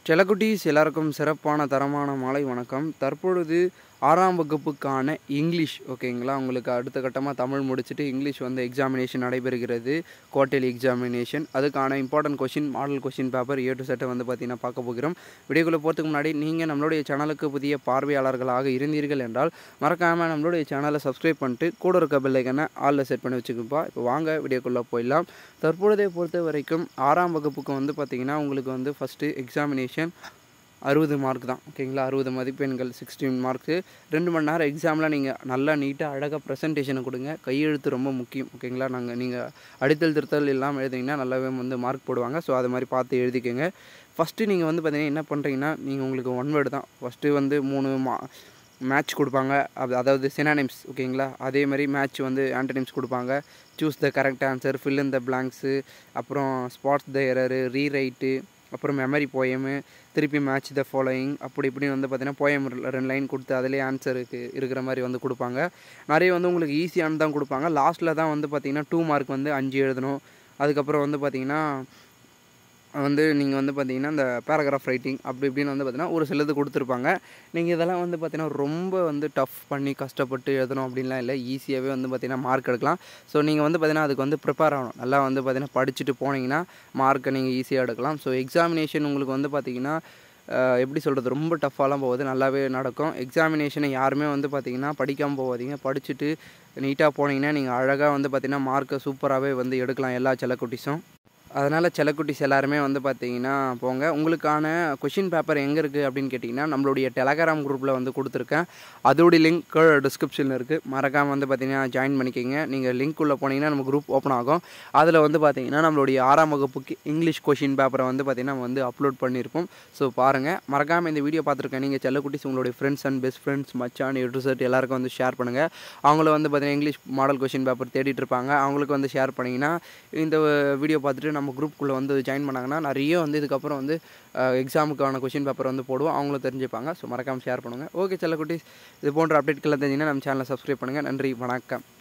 செல்லக்குட்டீஸ் எல்லாருக்கும் சிறப்பான தரமான மாலை வணக்கம் தற்பொழுது ஆறாம் வகுப்புக்கான இங்கிலீஷ் ஓகேங்களா உங்களுக்கு அடுத்த கட்டமாக தமிழ் முடிச்சுட்டு இங்கிலீஷ் வந்து எக்ஸாமினேஷன் நடைபெறுகிறது குவார்டர்லி எக்ஸாமினேஷன் அதுக்கான important question model question paper A to செட்டை வந்து பார்த்திங்கன்னா பார்க்க போகிறோம் வீடியோக்குள்ளே போகிறதுக்கு முன்னாடி நீங்கள் நம்மளுடைய சேனலுக்கு புதிய பார்வையாளர்களாக இருந்தீர்கள் என்றால் மறக்காமல் நம்மளுடைய சேனலை சப்ஸ்கிரைப் பண்ணிட்டு கூட இருக்க பெல்லைக்கனை ஆளில் செட் பண்ணி வச்சுக்கப்பா இப்போ வாங்க வீடியோக்குள்ளே போயிடலாம் தற்பொழுதை பொறுத்த வரைக்கும் ஆறாம் வகுப்புக்கு வந்து பார்த்திங்கன்னா உங்களுக்கு வந்து ஃபஸ்ட்டு எக்ஸாமினேஷன் அறுபது மார்க் தான் ஓகேங்களா அறுபது மதிப்பெண்கள் சிக்ஸ்டீன் மார்க்கு ரெண்டு மணி நேரம் எக்ஸாமில் நீங்கள் நல்லா நீட்டாக அழகாக ப்ரெசன்டேஷனை கொடுங்க கையெழுத்து ரொம்ப முக்கியம் ஓகேங்களா நாங்கள் நீங்கள் அடித்தல் திருத்தல் இல்லாமல் எழுதிங்கன்னா நல்லாவே வந்து மார்க் போடுவாங்க ஸோ அது மாதிரி பார்த்து எழுதிக்கோங்க ஃபஸ்ட்டு நீங்கள் வந்து பார்த்தீங்கன்னா என்ன பண்ணுறீங்கன்னா நீங்கள் உங்களுக்கு ஒன் வேர்டு தான் ஃபஸ்ட்டு வந்து மூணு மா மேட்ச் கொடுப்பாங்க அது அதாவது சினானிம்ஸ் ஓகேங்களா அதே மாதிரி மேட்ச் வந்து ஆன்டனிம்ஸ் கொடுப்பாங்க choose the correct answer fill in the blanks அப்புறம் ஸ்பாட்ஸ் த எரரு ரீரைட்டு அப்புறம் மெமரி போயமு திருப்பி மேட்ச் த ஃபாலோயிங் அப்படி இப்படின்னு வந்து பார்த்தீங்கன்னா போயம் ரெண்டு லைன் கொடுத்து அதிலே ஆன்சருக்கு இருக்கிற மாதிரி வந்து கொடுப்பாங்க நிறைய வந்து உங்களுக்கு ஈஸியானு தான் கொடுப்பாங்க லாஸ்ட்டில் தான் வந்து பார்த்தீங்கன்னா டூ மார்க் வந்து அஞ்சு எழுதணும் அதுக்கப்புறம் வந்து பார்த்தீங்கன்னா வந்து நீங்கள் வந்து பார்த்தீங்கன்னா இந்த பேராகிராஃப் ரைட்டிங் அப்படி இப்படின்னு வந்து பார்த்தீங்கன்னா ஒரு சிலது கொடுத்துருப்பாங்க நீங்கள் இதெல்லாம் வந்து பார்த்தீங்கன்னா ரொம்ப வந்து டஃப் பண்ணி கஷ்டப்பட்டு எழுதணும் அப்படின்லாம் இல்லை ஈஸியாகவே வந்து பார்த்தீங்கன்னா மார்க் எடுக்கலாம் ஸோ நீங்கள் வந்து பார்த்தீங்கன்னா அதுக்கு வந்து ப்ரிப்பேர் ஆகணும் நல்லா வந்து பார்த்தீங்கன்னா படிச்சுட்டு போனீங்கன்னா மார்க்கை நீங்கள் ஈஸியாக எடுக்கலாம் ஸோ எக்ஸாமினேஷன் உங்களுக்கு வந்து பார்த்தீங்கன்னா அஹ், எப்படி சொல்கிறது ரொம்ப டஃப்பாலாம் போகுது நல்லாவே நடக்கும் எக்ஸாமினேஷனை யாருமே வந்து பார்த்தீங்கன்னா படிக்காமல் போகாதீங்க படிச்சுட்டு நீட்டாக போனீங்கன்னா நீங்கள் அழகாக வந்து பார்த்தீங்கன்னா மார்க்கை சூப்பராகவே வந்து எடுக்கலாம் எல்லா செல்லக்குட்டிஸும் அதனால் செல்லக்குட்டிஸ் எல்லாருமே வந்து பார்த்தீங்கன்னா போங்க உங்களுக்கான கொஷின் பேப்பர் எங்கே இருக்குது அப்படின்னு கேட்டிங்கன்னா நம்மளுடைய டெலகிராம் குரூப்பில் வந்து கொடுத்துருக்கேன் அதோடைய லிங்க் கீழே டிஸ்கிரிப்ஷனில் இருக்குது மறக்காமல் வந்து பார்த்தீங்கன்னா ஜாயின் பண்ணிக்கோங்க நீங்கள் லிங்க் உள்ளே போனீங்கன்னா நம்ம குரூப் ஓப்பன் ஆகும் அதில் வந்து பார்த்தீங்கன்னா நம்மளுடைய ஆறாம் வகுப்புக்கு இங்கிலீஷ் கொஷின் பேப்பரை வந்து பார்த்தீங்கன்னா நம்ம வந்து அப்லோட் பண்ணியிருப்போம் ஸோ பாருங்கள் மறக்காமல் இந்த வீடியோ பார்த்துருக்கேன் நீங்கள் செல்லக்குட்டிஸ் உங்களுடைய ஃப்ரெண்ட்ஸ் அண்ட் பெஸ்ட் ஃப்ரெண்ட்ஸ் மச்சான் எட்ரிசர்ட் எல்லாருக்கும் வந்து ஷேர் பண்ணுங்கள் அவங்கள வந்து பார்த்தீங்கன்னா இங்கிலீஷ் மாடல் கொஷின் பேப்பர் தேடிட்டு இருப்பாங்க அவங்களுக்கு வந்து ஷேர் பண்ணிங்கன்னா இந்த வீடியோ பார்த்துட்டு நம்ம குரூப்புக்குள்ளே வந்து ஜாயின் பண்ணாங்கன்னா நிறைய வந்து இதுக்கப்புறம் வந்து எக்ஸாமுக்கான கொஷின் பேப்பர் வந்து போடுவோம் அவங்களும் தெரிஞ்சுப்பாங்க ஸோ மறக்காமல் ஷேர் பண்ணுங்கள் ஓகே செல்லக்குட்டி இது போன்ற அப்டேட்கெல்லாம் தெரிஞ்சிங்கன்னா நம்ம சேனலை சப்ஸ்கிரைப் பண்ணுங்கள் நன்றி வணக்கம்